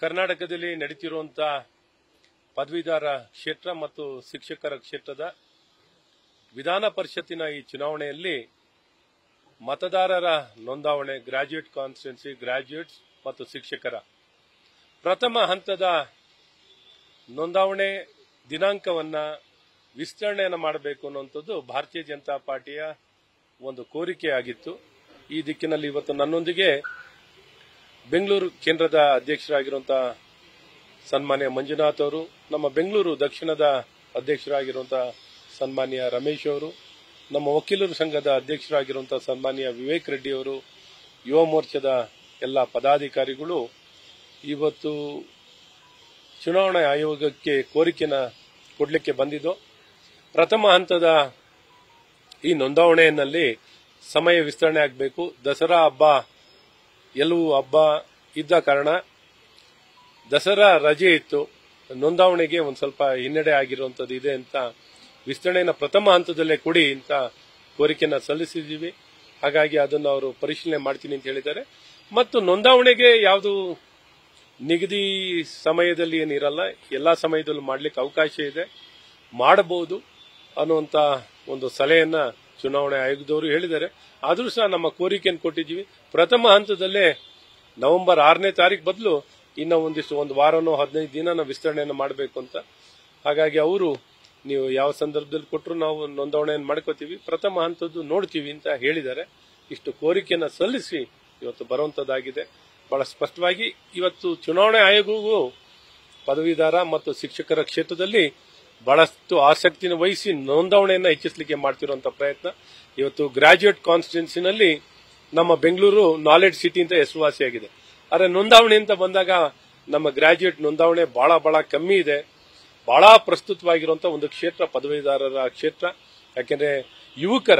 ಕರ್ನಾಟಕದಲ್ಲಿ ನಡೀತಿರುವಂತ ಪದವೀಧರ ಕ್ಷೇತ್ರ ಮತ್ತು ಶಿಕ್ಷಕರ ಕ್ಷೇತ್ರದ ವಿಧಾನ ಪರಿಷತ್ತಿನ ಈ ಚುನಾವಣೆಯಲ್ಲಿ ಮತದಾರರ ನೋಂದಾವಣೆ ಗ್ರಾಜ್ಯುಯೇಟ್ ಕಾನ್ಸ್ಟಿಟ್ಯೂನ್ಸಿ ಗ್ರಾಜ್ಯುಯೇಟ್ಸ್ ಮತ್ತು ಶಿಕ್ಷಕರ ಪ್ರಥಮ ಹಂತದ ನೋಂದಾವಣೆ ದಿನಾಂಕವನ್ನ ವಿಸ್ತರಣೆಯನ್ನು ಮಾಡಬೇಕು ಅನ್ನುವಂಥದ್ದು ಭಾರತೀಯ ಜನತಾ ಪಾರ್ಟಿಯ ಒಂದು ಕೋರಿಕೆಯಾಗಿತ್ತು ಈ ದಿಕ್ಕಿನಲ್ಲಿ ಇವತ್ತು ನನ್ನೊಂದಿಗೆ ಬೆಂಗಳೂರು ಕೇಂದ್ರದ ಅಧ್ಯಕ್ಷರಾಗಿರುವಂತಹ ಸನ್ಮಾನ್ಯ ಮಂಜುನಾಥ್ ಅವರು ನಮ್ಮ ಬೆಂಗಳೂರು ದಕ್ಷಿಣದ ಅಧ್ಯಕ್ಷರಾಗಿರುವಂತಹ ಸನ್ಮಾನ್ಯ ರಮೇಶ್ ಅವರು ನಮ್ಮ ವಕೀಲರ ಸಂಘದ ಅಧ್ಯಕ್ಷರಾಗಿರುವಂತಹ ಸನ್ಮಾನ್ಯ ವಿವೇಕ್ ರೆಡ್ಡಿ ಅವರು ಯುವ ಮೋರ್ಚಾದ ಎಲ್ಲ ಪದಾಧಿಕಾರಿಗಳು ಇವತ್ತು ಚುನಾವಣಾ ಆಯೋಗಕ್ಕೆ ಕೋರಿಕೆನ ಕೊಡಲಿಕ್ಕೆ ಬಂದಿದ್ದು ಪ್ರಥಮ ಹಂತದ ಈ ನೋಂದಾವಣೆಯಲ್ಲಿ ಸಮಯ ವಿಸ್ತರಣೆ ಆಗಬೇಕು ದಸರಾ ಹಬ್ಬ ಎಲ್ಲವೂ ಹಬ್ಬ ಇದ್ದ ಕಾರಣ ದಸರಾ ರಜೆ ಇತ್ತು ನೋಂದಾವಣೆಗೆ ಒಂದು ಸ್ವಲ್ಪ ಹಿನ್ನಡೆ ಆಗಿರುವಂತದ್ದು ಇದೆ ಅಂತ ವಿಸ್ತರಣೆನ ಪ್ರಥಮ ಹಂತದಲ್ಲೇ ಕೊಡಿ ಅಂತ ಕೋರಿಕೆನ ಸಲ್ಲಿಸಿದ್ದೀವಿ ಹಾಗಾಗಿ ಅದನ್ನು ಅವರು ಪರಿಶೀಲನೆ ಮಾಡ್ತೀನಿ ಅಂತ ಹೇಳಿದ್ದಾರೆ ಮತ್ತು ನೋಂದಾವಣೆಗೆ ಯಾವುದು ನಿಗದಿ ಸಮಯದಲ್ಲಿ ಏನಿರಲ್ಲ ಎಲ್ಲಾ ಸಮಯದಲ್ಲೂ ಮಾಡ್ಲಿಕ್ಕೆ ಅವಕಾಶ ಇದೆ ಮಾಡಬಹುದು ಅನ್ನುವಂತ ಒಂದು ಸಲಹೆಯನ್ನ ಚುನಾವಣೆ ಆಯೋಗದವರು ಹೇಳಿದ್ದಾರೆ ಆದರೂ ಸಹ ನಮ್ಮ ಕೋರಿಕೆಯನ್ನು ಕೊಟ್ಟಿದ್ದೀವಿ ಪ್ರಥಮ ಹಂತದಲ್ಲೇ ನವೆಂಬರ್ ಆರನೇ ತಾರೀಕು ಬದಲು ಇನ್ನ ಒಂದಿಷ್ಟು ಒಂದು ವಾರನೋ ಹದಿನೈದು ದಿನನ ವಿಸ್ತರಣೆಯನ್ನು ಮಾಡಬೇಕು ಅಂತ ಹಾಗಾಗಿ ಅವರು ನೀವು ಯಾವ ಸಂದರ್ಭದಲ್ಲಿ ಕೊಟ್ಟರು ನಾವು ನೋಂದಾವಣೆಯನ್ನು ಮಾಡ್ಕೋತೀವಿ ಪ್ರಥಮ ಹಂತದ್ದು ನೋಡ್ತೀವಿ ಅಂತ ಹೇಳಿದ್ದಾರೆ ಇಷ್ಟು ಕೋರಿಕೆಯನ್ನ ಸಲ್ಲಿಸಿ ಇವತ್ತು ಬರುವಂತದ್ದಾಗಿದೆ ಬಹಳ ಸ್ಪಷ್ಟವಾಗಿ ಇವತ್ತು ಚುನಾವಣೆ ಆಯೋಗವು ಪದವೀಧರ ಮತ್ತು ಶಿಕ್ಷಕರ ಕ್ಷೇತ್ರದಲ್ಲಿ ಬಹಳಷ್ಟು ಆಸಕ್ತಿನ ವಹಿಸಿ ನೋಂದಾವಣೆಯನ್ನ ಹೆಚ್ಚಿಸಲಿಕ್ಕೆ ಮಾಡ್ತಿರುವಂತ ಪ್ರಯತ್ನ ಇವತ್ತು ಗ್ರಾಜ್ಯುಯೇಟ್ ಕಾನ್ಸ್ಟಿಟ್ಯೂನ್ಸಿನಲ್ಲಿ ನಮ್ಮ ಬೆಂಗಳೂರು ನಾಲೆಡ್ಜ್ ಸಿಟಿ ಅಂತ ಹೆಸರುವಾಸಿಯಾಗಿದೆ ಆದರೆ ನೋಂದಾವಣೆ ಅಂತ ಬಂದಾಗ ನಮ್ಮ ಗ್ರಾಜ್ಯುಯೇಟ್ ನೋಂದಾವಣೆ ಬಹಳ ಬಹಳ ಕಮ್ಮಿ ಇದೆ ಬಹಳ ಪ್ರಸ್ತುತವಾಗಿರುವಂತಹ ಒಂದು ಕ್ಷೇತ್ರ ಪದವೀಧರರ ಕ್ಷೇತ್ರ ಯಾಕೆಂದ್ರೆ ಯುವಕರ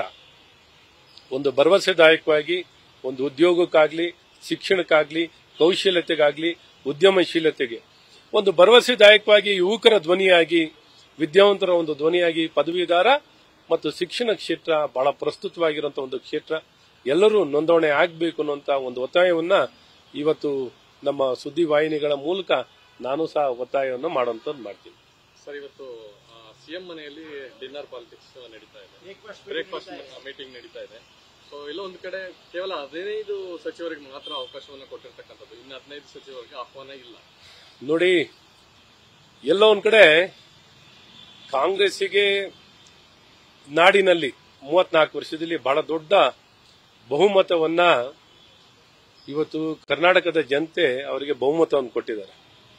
ಒಂದು ಭರವಸೆದಾಯಕವಾಗಿ ಒಂದು ಉದ್ಯೋಗಕ್ಕಾಗ್ಲಿ ಶಿಕ್ಷಣಕ್ಕಾಗ್ಲಿ ಕೌಶಲ್ಯತೆಗಾಗ್ಲಿ ಉದ್ಯಮಶೀಲತೆಗೆ ಒಂದು ಭರವಸೆದಾಯಕವಾಗಿ ಯುವಕರ ಧ್ವನಿಯಾಗಿ ವಿದ್ಯಾವಂತರ ಒಂದು ಧ್ವನಿಯಾಗಿ ಪದವೀಧರ ಮತ್ತು ಶಿಕ್ಷಣ ಕ್ಷೇತ್ರ ಬಹಳ ಪ್ರಸ್ತುತವಾಗಿರುವಂತಹ ಒಂದು ಕ್ಷೇತ್ರ ಎಲ್ಲರೂ ನೋಂದಣಿ ಆಗಬೇಕು ಅನ್ನುವಂತ ಒಂದು ಒತ್ತಾಯವನ್ನ ಇವತ್ತು ನಮ್ಮ ಸುದ್ದಿ ವಾಹಿನಿಗಳ ಮೂಲಕ ನಾನು ಸಹ ಒತ್ತಾಯವನ್ನು ಮಾಡುವಂತದ್ದು ಮಾಡ್ತೀನಿ ಸರ್ ಇವತ್ತು ಸಿಎಂ ಮನೆಯಲ್ಲಿ ಡಿನ್ನರ್ ಪಾಲಿಟಿಕ್ಸ್ ನಡೀತಾ ಇದೆ ಬ್ರೇಕ್ಫಾಸ್ಟ್ ಮೀಟಿಂಗ್ ನಡೀತಾ ಇದೆ ಸೊ ಎಲ್ಲೋ ಒಂದು ಕಡೆ ಕೇವಲ ಹದಿನೈದು ಸಚಿವರಿಗೆ ಮಾತ್ರ ಅವಕಾಶವನ್ನು ಕೊಟ್ಟಿರ್ತಕ್ಕಂಥದ್ದು ಇನ್ನು ಹದಿನೈದು ಸಚಿವರಿಗೆ ಆಹ್ವಾನ ಇಲ್ಲ ನೋಡಿ ಎಲ್ಲೋ ಒಂದ್ ಕಡೆ ಕಾಂಗ್ರೆಸ್ಸಿಗೆ ನಾಡಿನಲ್ಲಿ ಮೂವತ್ನಾಲ್ಕು ವರ್ಷದಲ್ಲಿ ಬಹಳ ದೊಡ್ಡ ಬಹುಮತವನ್ನ ಇವತ್ತು ಕರ್ನಾಟಕದ ಜನತೆ ಅವರಿಗೆ ಬಹುಮತವನ್ನು ಕೊಟ್ಟಿದ್ದಾರೆ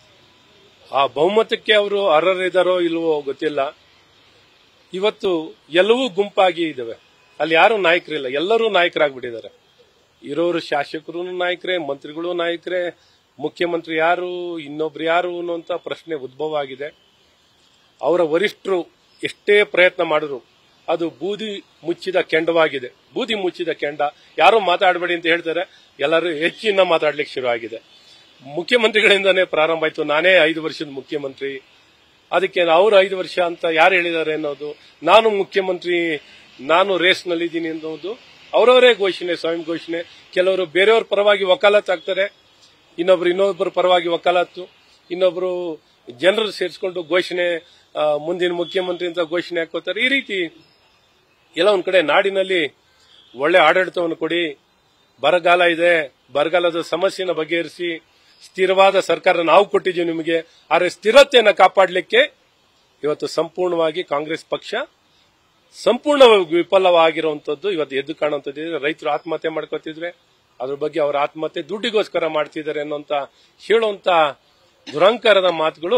ಆ ಬಹುಮತಕ್ಕೆ ಅವರು ಅರ್ಹರಿದ್ದಾರೋ ಇಲ್ವೋ ಗೊತ್ತಿಲ್ಲ ಇವತ್ತು ಎಲ್ಲವೂ ಗುಂಪಾಗಿ ಇದಾವೆ ಅಲ್ಲಿ ಯಾರು ನಾಯಕರಿಲ್ಲ ಎಲ್ಲರೂ ನಾಯಕರಾಗ್ಬಿಟ್ಟಿದ್ದಾರೆ ಇರೋರು ಶಾಸಕರು ನಾಯಕರೇ ಮಂತ್ರಿಗಳು ನಾಯಕರೇ ಮುಖ್ಯಮಂತ್ರಿ ಯಾರು ಇನ್ನೊಬ್ರು ಯಾರು ಅನ್ನುವಂತ ಪ್ರಶ್ನೆ ಉದ್ಭವ ಆಗಿದೆ ಅವರ ವರಿಷ್ಠರು ಎಷ್ಟೇ ಪ್ರಯತ್ನ ಮಾಡಿದ್ರು ಅದು ಬೂದಿ ಮುಚ್ಚಿದ ಕೆಂಡವಾಗಿದೆ ಬೂದಿ ಮುಚ್ಚಿದ ಕೆಂಡ ಯಾರು ಮಾತಾಡಬೇಡಿ ಅಂತ ಹೇಳ್ತಾರೆ ಎಲ್ಲರೂ ಹೆಚ್ಚಿನ ಮಾತಾಡ್ಲಿಕ್ಕೆ ಶುರು ಆಗಿದೆ ಮುಖ್ಯಮಂತ್ರಿಗಳಿಂದಾನೇ ಪ್ರಾರಂಭ ಆಯ್ತು ನಾನೇ ಐದು ವರ್ಷದ ಮುಖ್ಯಮಂತ್ರಿ ಅದಕ್ಕೆ ಅವರು ಐದು ವರ್ಷ ಅಂತ ಯಾರು ಹೇಳಿದ್ದಾರೆ ಅನ್ನೋದು ನಾನು ಮುಖ್ಯಮಂತ್ರಿ ನಾನು ರೇಸ್ನಲ್ಲಿದ್ದೀನಿ ಅನ್ನೋದು ಅವರವರೇ ಘೋಷಣೆ ಸ್ವಯಂ ಘೋಷಣೆ ಕೆಲವರು ಬೇರೆಯವ್ರ ಪರವಾಗಿ ವಕಾಲತ್ ಆಗ್ತಾರೆ ಇನ್ನೊಬ್ರು ಇನ್ನೊಬ್ಬರ ಪರವಾಗಿ ವಕಾಲತ್ತು ಇನ್ನೊಬ್ರು ಜನರು ಸೇರಿಸ್ಕೊಂಡು ಘೋಷಣೆ ಆ, ಮುಂದಿನ ಮುಖ್ಯಮಂತ್ರಿ ಅಂತ ಘೋಷಣೆ ಹಾಕೋತಾರೆ ಈ ರೀತಿ ಎಲ್ಲ ಒಂದ್ ಕಡೆ ನಾಡಿನಲ್ಲಿ ಒಳ್ಳೆ ಆಡಳಿತವನ್ನು ಕೊಡಿ ಬರಗಾಲ ಇದೆ ಬರಗಾಲದ ಸಮಸ್ಯೆನ ಬಗೆಹರಿಸಿ ಸ್ಥಿರವಾದ ಸರ್ಕಾರ ನಾವು ಕೊಟ್ಟಿದ್ದೀವಿ ನಿಮಗೆ ಆದರೆ ಸ್ಥಿರತೆಯನ್ನು ಕಾಪಾಡಲಿಕ್ಕೆ ಇವತ್ತು ಸಂಪೂರ್ಣವಾಗಿ ಕಾಂಗ್ರೆಸ್ ಪಕ್ಷ ಸಂಪೂರ್ಣವಾಗಿ ವಿಫಲವಾಗಿರುವಂತದ್ದು ಇವತ್ತು ಎದ್ದು ಕಾಣುವಂಥದ್ದು ರೈತರು ಆತ್ಮಹತ್ಯೆ ಮಾಡ್ಕೋತಿದ್ರೆ ಅದ್ರ ಬಗ್ಗೆ ಅವರ ಆತ್ಮಹತ್ಯೆ ದುಡ್ಡಿಗೋಸ್ಕರ ಮಾಡ್ತಿದ್ದಾರೆ ಅನ್ನೋಂತ ಹೇಳುವಂತ ದುರಂಕಾರದ ಮಾತುಗಳು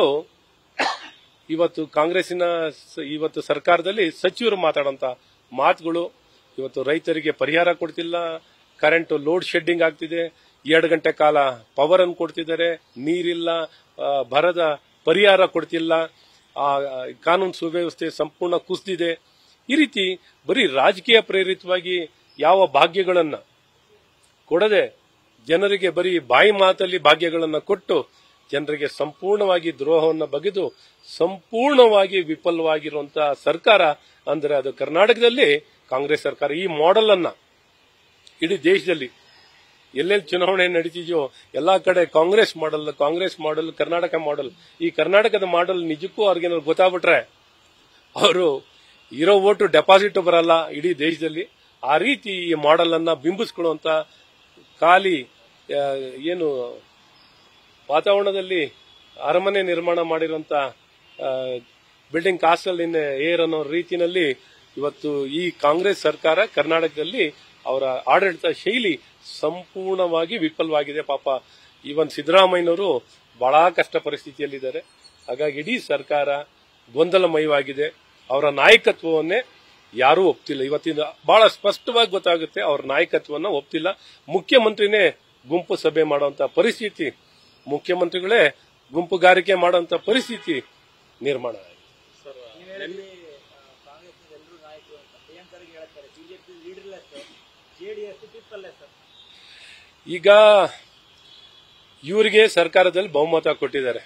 ಇವತ್ತು ಕಾಂಗ್ರೆಸ್ಸಿನ ಸ- ಇವತ್ತು ಸರ್ಕಾರದಲ್ಲಿ ಸಚಿವರು ಮಾತಾಡುವಂತ ಮಾತುಗಳು ಇವತ್ತು ರೈತರಿಗೆ ಪರಿಹಾರ ಕೊಡ್ತಿಲ್ಲ ಕರೆಂಟ್ ಲೋಡ್ ಶೆಡ್ಡಿಂಗ್ ಆಗ್ತಿದೆ ಎರಡು ಗಂಟೆ ಕಾಲ ಪವರ್ ಅನ್ನು ಕೊಡ್ತಿದ್ದಾರೆ ನೀರಿಲ್ಲ ಆ, ಬರದ ಪರಿಹಾರ ಕೊಡ್ತಿಲ್ಲ ಆ ಆ, ಕಾನೂನು ಸುವ್ಯವಸ್ಥೆ ಸಂಪೂರ್ಣ ಕುಸಿದಿದೆ ಈ ರೀತಿ ಬರೀ ರಾಜಕೀಯ ಪ್ರೇರಿತವಾಗಿ ಯಾವ ಭಾಗ್ಯಗಳನ್ನ ಕೊಡದೆ ಜನರಿಗೆ ಬರೀ ಬಾಯಿ ಮಾತಲ್ಲಿ ಭಾಗ್ಯಗಳನ್ನು ಕೊಟ್ಟು ಜನರಿಗೆ ಸಂಪೂರ್ಣವಾಗಿ ದ್ರೋಹವನ್ನು ಬಗೆದು ಸಂಪೂರ್ಣವಾಗಿ ವಿಫಲವಾಗಿರುವಂತಹ ಸರ್ಕಾರ ಅಂದ್ರೆ ಅದು ಕರ್ನಾಟಕದಲ್ಲಿ ಕಾಂಗ್ರೆಸ್ ಸರ್ಕಾರ ಈ ಮಾಡೆಲ್ ಅನ್ನ ಇಡೀ ದೇಶದಲ್ಲಿ ಎಲ್ಲೆಲ್ಲಿ ಚುನಾವಣೆ ನಡೀತಿದೆಯೋ ಎಲ್ಲಾ ಕಡೆ ಕಾಂಗ್ರೆಸ್ ಮಾಡಲ್ ಕಾಂಗ್ರೆಸ್ ಮಾಡಲ್ ಕರ್ನಾಟಕ ಮಾಡಲ್ ಈ ಕರ್ನಾಟಕದ ಮಾಡಲ್ ನಿಜಕ್ಕೂ ಅವ್ರಿಗೇನಾದ್ರು ಗೊತ್ತಾಗ್ಬಿಟ್ರೆ ಅವರು ಇರೋ ಓಟು ಡೆಪಾಸಿಟ್ ಬರಲ್ಲ ಇಡೀ ದೇಶದಲ್ಲಿ ಆ ರೀತಿ ಈ ಮಾಡೆಲ್ ಅನ್ನ ಬಿಂಬಿಸ್ಕೊಳ್ಳುವಂತ ಖಾಲಿ ಆ, ಏನು ವಾತಾವರಣದಲ್ಲಿ ಅರಮನೆ ನಿರ್ಮಾಣ ಮಾಡಿರುವಂತ ಬಿಲ್ಡಿಂಗ್ ಕಾಸ್ಟಲ್ ಇನ್ ಏರ್ ಅನ್ನೋ ರೀತಿಯಲ್ಲಿ ಇವತ್ತು ಈ ಕಾಂಗ್ರೆಸ್ ಸರ್ಕಾರ ಕರ್ನಾಟಕದಲ್ಲಿ ಅವರ ಆಡಳಿತ ಶೈಲಿ ಸಂಪೂರ್ಣವಾಗಿ ವಿಫಲವಾಗಿದೆ ಪಾಪ ಇವನ್ ಸಿದ್ದರಾಮಯ್ಯನವರು ಬಹಳ ಕಷ್ಟ ಪರಿಸ್ಥಿತಿಯಲ್ಲಿದ್ದಾರೆ ಹಾಗಾಗಿ ಇಡೀ ಸರ್ಕಾರ ಗೊಂದಲಮಯವಾಗಿದೆ ಅವರ ನಾಯಕತ್ವವನ್ನೇ ಯಾರೂ ಒಪ್ತಿಲ್ಲ ಇವತ್ತಿನ ಬಹಳ ಸ್ಪಷ್ಟವಾಗಿ ಗೊತ್ತಾಗುತ್ತೆ ಅವರ ನಾಯಕತ್ವವನ್ನ ಒಪ್ತಿಲ್ಲ ಮುಖ್ಯಮಂತ್ರಿನೇ ಗುಂಪು ಸಭೆ ಮಾಡುವಂತ ಪರಿಸ್ಥಿತಿ ಮುಖ್ಯಮಂತ್ರಿಗಳೇ ಗುಂಪುಗಾರಿಕೆ ಮಾಡುವಂತ ಪರಿಸ್ಥಿತಿ ನಿರ್ಮಾಣ ಆಗಿದೆ ಸರ್ ನೀವ್ ಹೇಳಿದ್ರಿ ಕಾಂಗ್ರೆಸ್ ಎಲ್ಲರೂ ನಾಯಕರು ಅಂತ ಪ್ರಿಯಾಂಕರ್ಗೆ ಹೇಳ್ತಾರೆ ಬಿಜೆಪಿ ಲೀಡರ್ಲೆಸ್ ಜೆಡಿಎಸ್ ಪೀಪಲ್ಲೆಸ್ ಅಂತ ಈಗ ಇವರಿಗೆ ಸರ್ಕಾರದಲ್ಲಿ ಬಹುಮತ ಕೊಟ್ಟಿದ್ದಾರೆ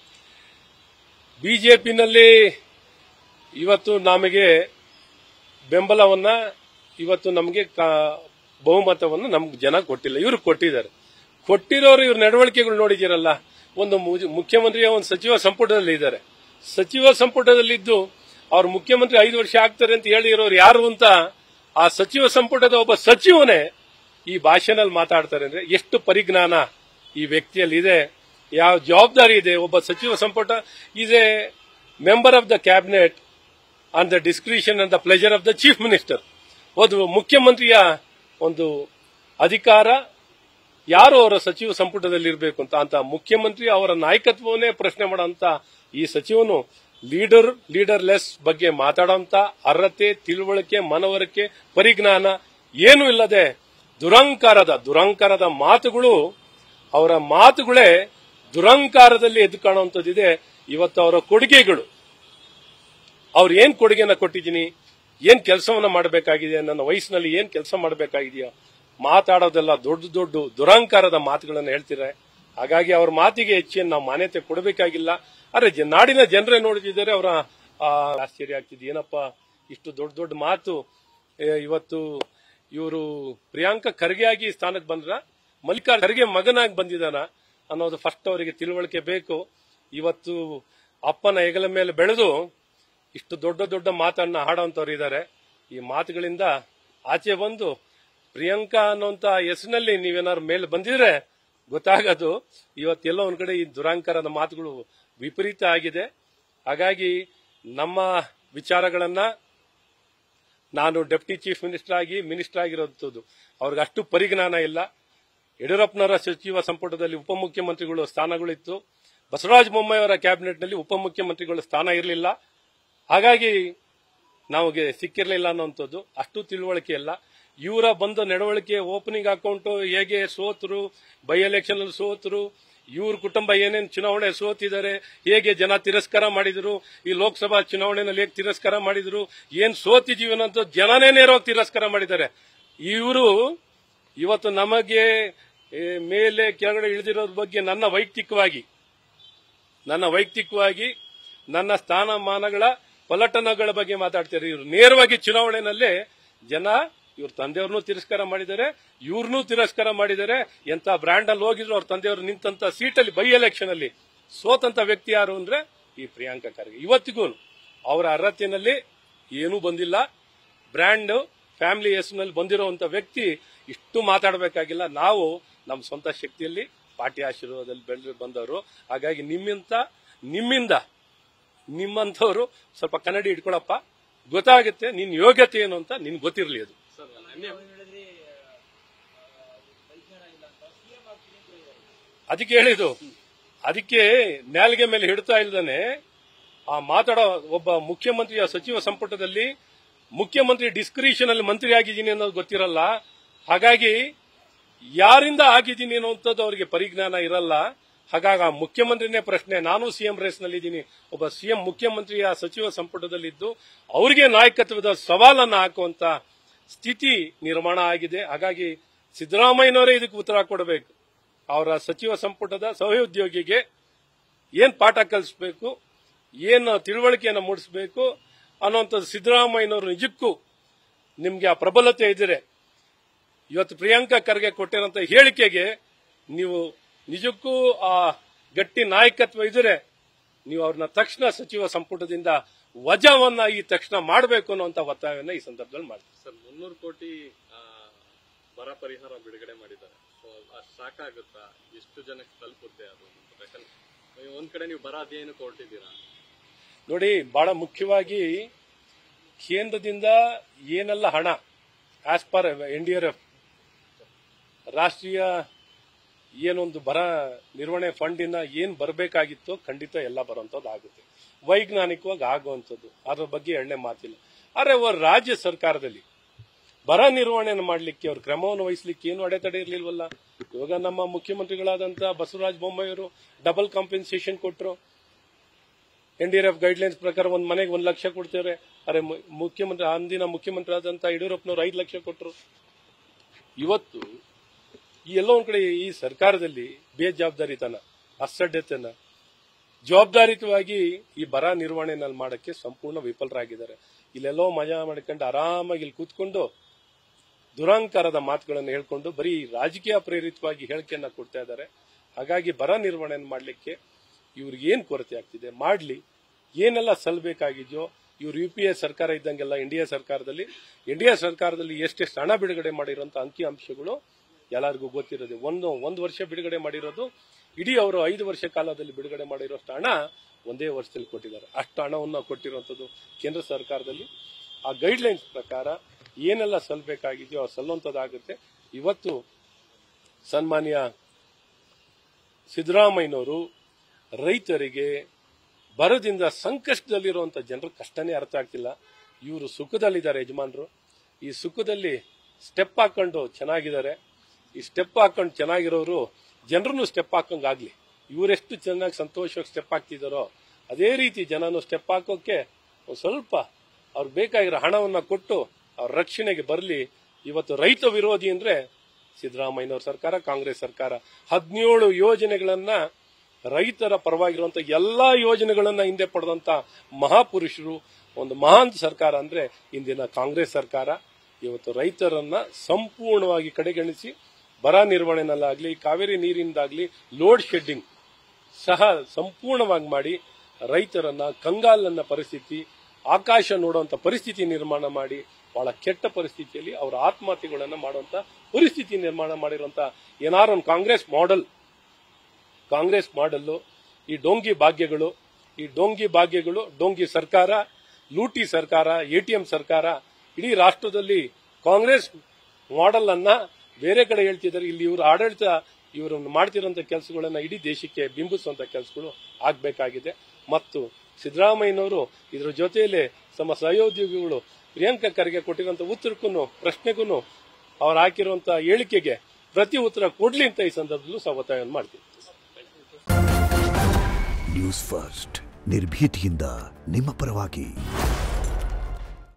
ಬಿಜೆಪಿನಲ್ಲಿ ಇವತ್ತು ನಮಗೆ ಬೆಂಬಲವನ್ನ ಇವತ್ತು ನಮಗೆ ಕಾ- ಬಹುಮತವನ್ನು ನಮ್ಗೆ ಜನ ಕೊಟ್ಟಿಲ್ಲ ಇವ್ರು ಕೊಟ್ಟಿದ್ದಾರೆ ಕೊಟ್ಟಿರೋರು ಇವ್ರ ನಡವಳಿಕೆಗಳು ನೋಡಿದಿರಲ್ಲ ಒಂದು ಮು- ಮುಖ್ಯಮಂತ್ರಿಯ ಒಂದು ಸಚಿವ ಸಂಪುಟದಲ್ಲಿ ಇದ್ದಾರೆ ಸಚಿವ ಸಂಪುಟದಲ್ಲಿದ್ದು ಅವ್ರು ಮುಖ್ಯಮಂತ್ರಿ ಐದು ವರ್ಷ ಆಗ್ತಾರೆ ಅಂತ ಹೇಳಿರೋರು ಯಾರು ಅಂತ ಆ ಸಚಿವ ಸಂಪುಟದ ಒಬ್ಬ ಸಚಿವನೇ ಈ ಭಾಷೆನಲ್ಲಿ ಮಾತಾಡ್ತಾರೆ ಅಂದ್ರೆ ಎಷ್ಟು ಪರಿಜ್ಞಾನ ಈ ವ್ಯಕ್ತಿಯಲ್ಲಿ ಇದೆ ಯಾವ ಜವಾಬ್ದಾರಿ ಇದೆ ಒಬ್ಬ ಸಚಿವ ಸಂಪುಟ is a member of the cabinet on the discretion and the pleasure of the chief minister ಒಂದು ಮುಖ್ಯಮಂತ್ರಿಯ ಒಂದು ಅಧಿಕಾರ ಯಾರು ಅವರ ಸಚಿವ ಸಂಪುಟದಲ್ಲಿ ಇರಬೇಕು ಅಂತ ಅಂತ ಮುಖ್ಯಮಂತ್ರಿ ಅವರ ನಾಯಕತ್ವವನ್ನೇ ಪ್ರಶ್ನೆ ಮಾಡೋಂತ ಈ ಸಚಿವನು ಲೀಡರ್ ಲೀಡರ್ ಲೆಸ್ ಬಗ್ಗೆ ಮಾತಾಡೋಂತ ಅರ್ಹತೆ ತಿಳುವಳಿಕೆ ಮನವರಿಕೆ ಪರಿಜ್ಞಾನ ಏನೂ ಇಲ್ಲದೆ ದುರಂಕಾರದ ದುರಂಕಾರದ ಮಾತುಗಳು ಅವರ ಮಾತುಗಳೇ ದುರಂಕಾರದಲ್ಲಿ ಎದ್ದು ಕಾಣುವಂಥದ್ದಿದೆ ಇವತ್ತು ಅವರ ಕೊಡುಗೆಗಳು ಅವ್ರು ಏನ್ ಕೊಡುಗೆನ ಕೊಟ್ಟಿದ್ದೀನಿ ಏನ್ ಕೆಲಸವನ್ನ ಮಾಡಬೇಕಾಗಿದೆ ನನ್ನ ವಯಸ್ಸಿನಲ್ಲಿ ಏನ್ ಕೆಲಸ ಮಾಡಬೇಕಾಗಿದೆಯೋ ಮಾತಾಡೋದೆಲ್ಲ ದೊಡ್ಡ ದೊಡ್ಡ ದುರಂಕಾರದ ಮಾತುಗಳನ್ನು ಹೇಳ್ತಿದ್ದಾರೆ ಹಾಗಾಗಿ ಅವ್ರ ಮಾತಿಗೆ ಹೆಚ್ಚಿನ ನಾವು ಮಾನ್ಯತೆ ಕೊಡಬೇಕಾಗಿಲ್ಲ ಆದ್ರೆ ಜ- ನಾಡಿನ ಜನರೇ ನೋಡ್ತಿದ್ದಾರೆ ಅವರ ಆಶ್ಚರ್ಯ ಆಗ್ತಿದೆ ಏನಪ್ಪ ಇಷ್ಟು ದೊಡ್ಡ ದೊಡ್ಡ ಮಾತು ಏ, ಇವತ್ತು ಇವರು ಪ್ರಿಯಾಂಕಾ ಖರ್ಗೆ ಆಗಿ ಸ್ಥಾನಕ್ಕೆ ಬಂದ್ರ ಮಲ್ಲಿಕಾ ಖರ್ಗೆ ಮಗನಾಗಿ ಬಂದಿದ್ದಾನ ಅನ್ನೋದು ಫಸ್ಟ್ ಅವರಿಗೆ ತಿಳುವಳಿಕೆ ಬೇಕು ಇವತ್ತು ಅಪ್ಪನ ಹೆಗಲ ಮೇಲೆ ಬೆಳೆದು ಇಷ್ಟು ದೊಡ್ಡ ದೊಡ್ಡ ಮಾತನ್ನ ಹಾಡುವಂತವ್ರು ಇದ್ದಾರೆ ಈ ಮಾತುಗಳಿಂದ ಆಚೆ ಬಂದು ಪ್ರಿಯಾಂಕಾ ಅನ್ನುವಂತ ಹೆಸರಿನಲ್ಲಿ ನೀವೇನಾದ್ರು ಮೇಲೆ ಬಂದಿದ್ರೆ ಗೊತ್ತಾಗೋದು ಇವತ್ತೆಲ್ಲೋ ಒಂದ್ ಕಡೆ ಈ ದುರಾಂಕಾರದ ಮಾತುಗಳು ವಿಪರೀತ ಆಗಿದೆ ಹಾಗಾಗಿ ನಮ್ಮ ವಿಚಾರಗಳನ್ನ ನಾನು ಡೆಪ್ಟಿ ಚೀಫ್ ಮಿನಿಸ್ಟರ್ ಆಗಿ ಮಿನಿಸ್ಟರ್ ಆಗಿರೋದು ಅವ್ರಿಗೆ ಅಷ್ಟು ಪರಿಜ್ಞಾನ ಇಲ್ಲ ಯಡಿಯೂರಪ್ಪನವರ ಸಚಿವ ಸಂಪುಟದಲ್ಲಿ ಉಪಮುಖ್ಯಮಂತ್ರಿಗಳು ಸ್ಥಾನಗಳಿತ್ತು ಬಸವರಾಜ ಬೊಮ್ಮಾಯಿ ಅವರ ಕ್ಯಾಬಿನೆಟ್ನಲ್ಲಿ ಉಪಮುಖ್ಯಮಂತ್ರಿಗಳ ಸ್ಥಾನ ಇರಲಿಲ್ಲ ಹಾಗಾಗಿ ನಮಗೆ ಸಿಕ್ಕಿರಲಿಲ್ಲ ಅನ್ನೋಂಥದ್ದು ಅಷ್ಟು ತಿಳುವಳಿಕೆ ಇಲ್ಲ ಇವರ ಬಂದ ನಡವಳಿಕೆ ಓಪನಿಂಗ್ ಅಕೌಂಟ್ ಹೇಗೆ ಸೋತರು ಬೈ ಎಲೆಕ್ಷನ್ ಅಲ್ಲಿ ಸೋತರು ಇವ್ರ ಕುಟುಂಬ ಏನೇನು ಚುನಾವಣೆ ಸೋತಿದ್ದಾರೆ ಹೇಗೆ ಜನ ತಿರಸ್ಕಾರ ಮಾಡಿದ್ರು ಈ ಲೋಕಸಭಾ ಚುನಾವಣೆಯಲ್ಲಿ ಹೇಗೆ ತಿರಸ್ಕಾರ ಮಾಡಿದ್ರು ಏನ್ ಸೋತಿದೀವಿ ಅನ್ನೋದು ಜನನೇ ನೇರವಾಗಿ ತಿರಸ್ಕಾರ ಮಾಡಿದ್ದಾರೆ ಇವರು ಇವತ್ತು ನಮಗೆ ಏ, ಮೇಲೆ ಕೆಳಗಡೆ ಇಳಿದಿರೋದ್ರ ಬಗ್ಗೆ ನನ್ನ ವೈಯಕ್ತಿಕವಾಗಿ ನನ್ನ ವೈಯಕ್ತಿಕವಾಗಿ ನನ್ನ ಸ್ಥಾನಮಾನಗಳ ಪಲಟನಗಳ ಬಗ್ಗೆ ಮಾತಾಡ್ತಾರೆ ಇವರು ನೇರವಾಗಿ ಚುನಾವಣೆನಲ್ಲೇ ಜನ ಇವ್ರ ತಂದೆಯವ್ರನ್ನೂ ತಿರಸ್ಕಾರ ಮಾಡಿದ್ದಾರೆ ಇವ್ರನ್ನೂ ತಿರಸ್ಕಾರ ಮಾಡಿದ್ದಾರೆ ಎಂತ ಬ್ರ್ಯಾಂಡ್ ಅಲ್ಲಿ ಹೋಗಿದ್ರು ಅವ್ರ ತಂದೆಯವರು ನಿಂತಂತ ಸೀಟಲ್ಲಿ ಬೈ ಎಲೆಕ್ಷನ್ ಅಲ್ಲಿ ಸೋತಂತ ವ್ಯಕ್ತಿ ಯಾರು ಅಂದ್ರೆ ಈ ಪ್ರಿಯಾಂಕಾ ಖರ್ಗೆ ಇವತ್ತಿಗೂ ಅವರ ಅರ್ಹತೆಯಲ್ಲಿ ಏನೂ ಬಂದಿಲ್ಲ ಬ್ರ್ಯಾಂಡ್ ಫ್ಯಾಮಿಲಿ ಹೆಸರಿನಲ್ಲಿ ಬಂದಿರುವಂತ ವ್ಯಕ್ತಿ ಇಷ್ಟು ಮಾತಾಡಬೇಕಾಗಿಲ್ಲ ನಾವು ನಮ್ಮ ಸ್ವಂತ ಶಕ್ತಿಯಲ್ಲಿ ಪಾರ್ಟಿ ಆಶೀರ್ವಾದದಲ್ಲಿ ಬೆಳೆದು ಬಂದವರು ಹಾಗಾಗಿ ನಿಮ್ಮಿಂದ ನಿಮ್ಮಿಂದ ನಿಮ್ಮಂಥವ್ರು ಸ್ವಲ್ಪ ಕನ್ನಡಿ ಇಟ್ಕೊಳಪ್ಪ ಗೊತ್ತಾಗುತ್ತೆ ನಿನ್ ಯೋಗ್ಯತೆ ಏನು ಅಂತ ನಿನ್ ಗೊತ್ತಿರಲಿ ಅದು ಸರ್ ನಿನ್ನೆ ಅವ್ರು ಹೇಳಿದ್ರಿ ಪರಿಜ್ಞಾನ ಇಲ್ಲ ಅಂತ ಸಿಎಂ ಆಗ್ತೀನಿ ಅಂತ ಹೇಳಿದ್ದಾರೆ ಅದಕ್ಕೆ ಹೇಳಿದ್ದು ಅದಕ್ಕೆ ನ್ಯಾಲ್ಗೆ ಮೇಲೆ ಹಿಡ್ತಾ ಇಲ್ದಾನೆ ಆ ಮಾತಾಡೋ ಒಬ್ಬ ಮುಖ್ಯಮಂತ್ರಿಯ ಸಚಿವ ಸಂಪುಟದಲ್ಲಿ ಮುಖ್ಯಮಂತ್ರಿ ಡಿಸ್ಕ್ರಿಷನ್ ಅಲ್ಲಿ ಮಂತ್ರಿ ಆಗಿದ್ದೀನಿ ಅನ್ನೋದು ಗೊತ್ತಿರಲ್ಲ ಹಾಗಾಗಿ ಯಾರಿಂದ ಆಗಿದ್ದೀನಿ ಅನ್ನೋಂಥದ್ದು ಅವರಿಗೆ ಪರಿಜ್ಞಾನ ಇರಲ್ಲ ಹಾಗಾಗಿ ಆ ಮುಖ್ಯಮಂತ್ರಿನೇ ಪ್ರಶ್ನೆ ನಾನು ಸಿಎಂ ರೇಸ್ನಲ್ಲಿದ್ದೀನಿ ಒಬ್ಬ ಸಿಎಂ ಮುಖ್ಯಮಂತ್ರಿಯ ಸಚಿವ ಸಂಪುಟದಲ್ಲಿದ್ದು ಅವರಿಗೆ ನಾಯಕತ್ವದ ಸವಾಲನ್ನು ಹಾಕುವಂತ ಸ್ಥಿತಿ ನಿರ್ಮಾಣ ಆಗಿದೆ ಹಾಗಾಗಿ ಸಿದ್ದರಾಮಯ್ಯನವರೇ ಇದಕ್ಕೆ ಉತ್ತರ ಕೊಡಬೇಕು ಅವರ ಸಚಿವ ಸಂಪುಟದ ಸಹೋದ್ಯೋಗಿಗೆ ಏನ್ ಪಾಠ ಕಲಿಸ್ಬೇಕು ಏನು ತಿಳುವಳಿಕೆಯನ್ನು ಮೂಡಿಸಬೇಕು ಅನ್ನುವಂಥದ್ದು ಸಿದ್ದರಾಮಯ್ಯನವರು ನಿಜಕ್ಕೂ ನಿಮ್ಗೆ ಆ ಪ್ರಬಲತೆ ಇದ್ದರೆ ಇವತ್ತು ಪ್ರಿಯಾಂಕಾ ಖರ್ಗೆ ಕೊಟ್ಟಿರೋಂತ ಹೇಳಿಕೆಗೆ ನೀವು ನಿಜಕ್ಕೂ ಆ ಗಟ್ಟಿ ನಾಯಕತ್ವ ಇದ್ರೆ ನೀವು ಅವ್ರನ್ನ ತಕ್ಷಣ ಸಚಿವ ಸಂಪುಟದಿಂದ ವಜಾವನ್ನ ಈ ತಕ್ಷಣ ಮಾಡಬೇಕು ಅನ್ನುವಂತ ಒತ್ತಾಯವನ್ನ ಈ ಸಂದರ್ಭದಲ್ಲಿ ಮಾಡ್ತೀವಿ ಸರ್ ಮುನ್ನೂರು ಕೋಟಿ ಆ, ಬರ ಪರಿಹಾರ ಬಿಡುಗಡೆ ಮಾಡಿದ್ದಾರೆ ಸೊ ಅಷ್ಟು ಸಾಕಾಗುತ್ತಾ ಎಷ್ಟು ಜನಕ್ಕೆ ತಲುಪುತ್ತೆ ಅದು ಯಾಕಂದ್ರೆ ಒಂದ್ ಕಡೆ ನೀವು ಬರ ಅಧ್ಯಯನಕ್ಕೆ ಹೊರಟಿದ್ದೀರಾ ನೋಡಿ ಬಹಳ ಮುಖ್ಯವಾಗಿ ಕೇಂದ್ರದಿಂದ ಏನೆಲ್ಲ ಹಣ as per N D R F ರಾಷ್ಟ್ರೀಯ ಏನೊಂದು ಬರ ನಿರ್ವಹಣೆ ಫಂಡಿನ ಏನ್ ಬರಬೇಕಾಗಿತ್ತೋ ಖಂಡಿತ ಎಲ್ಲ ಬರುವಂತದ್ದು ಆಗುತ್ತೆ ವೈಜ್ಞಾನಿಕವಾಗಿ ಆಗುವಂಥದ್ದು ಅದ್ರ ಬಗ್ಗೆ ಎಣ್ಣೆ ಮಾತಿಲ್ಲ ಆದ್ರೆ ಅವ್ರ ರಾಜ್ಯ ಸರ್ಕಾರದಲ್ಲಿ ಬರ ನಿರ್ವಹಣೆಯನ್ನು ಮಾಡಲಿಕ್ಕೆ ಅವ್ರ ಕ್ರಮವನ್ನು ವಹಿಸಲಿಕ್ಕೆ ಏನು ಅಡೆತಡೆ ಇರಲಿಲ್ವಲ್ಲ ಇವಾಗ ನಮ್ಮ ಮುಖ್ಯಮಂತ್ರಿಗಳಾದಂತ ಬಸವರಾಜ ಬೊಮ್ಮಾಯಿಯವರು ಡಬಲ್ ಕಾಂಪೆನ್ಸೇಷನ್ ಕೊಟ್ಟರು N D R F guidelines ಪ್ರಕಾರ ಒಂದ್ ಮನೆಗೆ ಒಂದ್ ಲಕ್ಷ ಕೊಡ್ತೇವೆ ಅರೆ ಮು- ಮುಖ್ಯಮಂತ್ರಿ ಅಂದಿನ ಮುಖ್ಯಮಂತ್ರಿ ಆದಂತ ಯಡಿಯೂರಪ್ಪನವರು ಐದು ಲಕ್ಷ ಕೊಟ್ಟರು ಇವತ್ತು ಈ ಎಲ್ಲೋ ಒಂದ್ ಕಡೆ ಈ ಸರ್ಕಾರದಲ್ಲಿ ಬೇಜವಾಬ್ದಾರಿತನ ಅಸಡ್ಡೆತನ ಜವಾಬ್ದಾರಿತವಾಗಿ ಈ ಬರ ನಿರ್ವಹಣೆನಲ್ಲಿ ಮಾಡಕ್ಕೆ ಸಂಪೂರ್ಣ ವಿಫಲರಾಗಿದ್ದಾರೆ ಇಲ್ಲೆಲ್ಲೋ ಮಜಾ ಮಾಡ್ಕೊಂಡು ಆರಾಮಾಗಿ ಇಲ್ಲಿ ಕೂತ್ಕೊಂಡು ದುರಂಕಾರದ ಮಾತುಗಳನ್ನು ಹೇಳ್ಕೊಂಡು ಬರೀ ರಾಜಕೀಯ ಪ್ರೇರಿತವಾಗಿ ಹೇಳಿಕೆಯನ್ನ ಕೊಡ್ತಾ ಇದ್ದಾರೆ ಹಾಗಾಗಿ ಬರ ನಿರ್ವಹಣೆ ಮಾಡಲಿಕ್ಕೆ ಇವ್ರಿಗೆ ಏನ್ ಕೊರತೆ ಆಗ್ತಿದೆ ಮಾಡ್ಲಿ ಏನೆಲ್ಲ ಸಲ್ಲಬೇಕಾಗಿದೆಯೋ ಇವ್ರು ಯು ಪಿ ಎ ಸರ್ಕಾರ ಇದ್ದಂಗೆಲ್ಲ ಇಂಡಿಯಾ ಸರ್ಕಾರದಲ್ಲಿ ಇಂಡಿಯಾ ಸರ್ಕಾರದಲ್ಲಿ ಎಷ್ಟೆಷ್ಟು ಹಣ ಬಿಡುಗಡೆ ಮಾಡಿರೋಂಥ ಅಂಕಿ ಅಂಶಗಳು ಎಲ್ಲರಿಗೂ ಗೊತ್ತಿರೋದು ಒಂದು ಒಂದು ವರ್ಷ ಬಿಡುಗಡೆ ಮಾಡಿರೋದು ಇಡೀ ಅವರು ಐದು ವರ್ಷ ಕಾಲದಲ್ಲಿ ಬಿಡುಗಡೆ ಮಾಡಿರೋಷ್ಟು ಹಣ ಒಂದೇ ವರ್ಷದಲ್ಲಿ ಕೊಟ್ಟಿದ್ದಾರೆ ಅಷ್ಟು ಹಣವನ್ನು ಕೊಟ್ಟಿರುವಂಥದ್ದು ಕೇಂದ್ರ ಸರ್ಕಾರದಲ್ಲಿ ಆ ಗೈಡ್ಲೈನ್ಸ್ ಪ್ರಕಾರ ಏನೆಲ್ಲ ಸಲ್ಲಬೇಕಾಗಿದೆಯೋ ಅದು ಸಲ್ಲುವಂಥದ್ದಾಗುತ್ತೆ ಇವತ್ತು ಸನ್ಮಾನ್ಯ ಸಿದ್ದರಾಮಯ್ಯನವರು ರೈತರಿಗೆ ಬರದಿಂದ ಸಂಕಷ್ಟದಲ್ಲಿರುವಂತ ಜನರ ಕಷ್ಟನೇ ಅರ್ಥ ಆಗ್ತಿಲ್ಲ ಇವರು ಸುಖದಲ್ಲಿದ್ದಾರೆ ಯಜಮಾನರು ಈ ಸುಖದಲ್ಲಿ ಸ್ಟೆಪ್ ಹಾಕೊಂಡು ಚೆನ್ನಾಗಿದ್ದಾರೆ ಈ ಸ್ಟೆಪ್ ಹಾಕೊಂಡು ಚೆನ್ನಾಗಿರೋರು ಜನರನ್ನು ಸ್ಟೆಪ್ ಹಾಕಂಗಾಗ್ಲಿ ಇವರೆಷ್ಟು ಚೆನ್ನಾಗಿ ಸಂತೋಷವಾಗಿ ಸ್ಟೆಪ್ ಹಾಕ್ತಿದಾರೋ ಅದೇ ರೀತಿ ಜನನು ಸ್ಟೆಪ್ ಹಾಕೋಕೆ ಒಂದ್ ಸ್ವಲ್ಪ ಅವ್ರು ಬೇಕಾಗಿರೋ ಹಣವನ್ನ ಕೊಟ್ಟು ಅವ್ರ ರಕ್ಷಣೆಗೆ ಬರಲಿ ಇವತ್ತು ರೈತ ವಿರೋಧಿ ಅಂದ್ರೆ ಸಿದ್ದರಾಮಯ್ಯನವ್ರ ಸರ್ಕಾರ ಕಾಂಗ್ರೆಸ್ ಸರ್ಕಾರ ಹದಿನೇಳು ಯೋಜನೆಗಳನ್ನ ರೈತರ ಪರವಾಗಿರುವಂತ ಎಲ್ಲಾ ಯೋಜನೆಗಳನ್ನ ಹಿಂದೆ ಪಡೆದಂತ ಮಹಾಪುರುಷರು ಒಂದು ಮಹಾನ್ ಸರ್ಕಾರ ಅಂದ್ರೆ ಇಂದಿನ ಕಾಂಗ್ರೆಸ್ ಸರ್ಕಾರ ಇವತ್ತು ರೈತರನ್ನ ಸಂಪೂರ್ಣವಾಗಿ ಕಡೆಗಣಿಸಿ ಬರ ನಿರ್ವಹಣೆನಲ್ಲಾಗ್ಲಿ ಕಾವೇರಿ ನೀರಿಂದಾಗ್ಲಿ ಲೋಡ್ ಶೆಡ್ಡಿಂಗ್ ಸಹ ಸಂಪೂರ್ಣವಾಗಿ ಮಾಡಿ ರೈತರನ್ನ ಕಂಗಾಲನ್ನ ಪರಿಸ್ಥಿತಿ ಆಕಾಶ ನೋಡುವಂತ ಪರಿಸ್ಥಿತಿ ನಿರ್ಮಾಣ ಮಾಡಿ ಬಹಳ ಕೆಟ್ಟ ಪರಿಸ್ಥಿತಿಯಲ್ಲಿ ಅವರ ಆತ್ಮಹತ್ಯೆಗಳನ್ನ ಮಾಡುವಂತ ಪರಿಸ್ಥಿತಿ ನಿರ್ಮಾಣ ಮಾಡಿರುವಂತ ಏನಾರು ಒಂದು ಕಾಂಗ್ರೆಸ್ ಮಾಡೆಲ್ ಕಾಂಗ್ರೆಸ್ ಮಾಡಲ್ಲು ಈ ಡೋಂಗಿ ಭಾಗ್ಯಗಳು ಈ ಡೋಂಗಿ ಭಾಗ್ಯಗಳು ಡೋಂಗಿ ಸರ್ಕಾರ ಲೂಟಿ ಸರ್ಕಾರ ಎಟಿಎಂ ಸರ್ಕಾರ ಇಡೀ ರಾಷ್ಟ್ರದಲ್ಲಿ ಕಾಂಗ್ರೆಸ್ ಮಾಡೆಲ್ ಅನ್ನ ಬೇರೆ ಕಡೆ ಹೇಳ್ತಿದ್ದಾರೆ ಇಲ್ಲಿ ಇವರು ಆಡಳಿತ ಇವರು ಮಾಡ್ತಿರೋಂಥ ಕೆಲಸಗಳನ್ನ ಇಡೀ ದೇಶಕ್ಕೆ ಬಿಂಬಿಸುವಂತ ಕೆಲಸಗಳು ಆಗ್ಬೇಕಾಗಿದೆ ಮತ್ತು ಸಿದ್ದರಾಮಯ್ಯನವರು ಇದರ ಜೊತೆಯಲ್ಲೇ ತಮ್ಮ ಸಹೋದ್ಯೋಗಿಗಳು ಪ್ರಿಯಾಂಕಾ ಖರ್ಗೆ ಕೊಟ್ಟಿರುವಂತ ಉತ್ತರಕ್ಕೂ ಪ್ರಶ್ನೆಗೂ ಅವ್ರು ಹಾಕಿರುವಂತ ಹೇಳಿಕೆಗೆ ಪ್ರತಿ ಉತ್ತರ ಕೊಡ್ಲಿ ಅಂತ ಈ ಸಂದರ್ಭದಲ್ಲೂ ಸಹ ಒತ್ತಾಯವನ್ನು ಮಾಡ್ತೀನಿ ನ್ಯೂಸ್ ಫಸ್ಟ್ ನಿರ್ಭೀತಿಯಿಂದ ನಿಮ್ಮ ಪರವಾಗಿ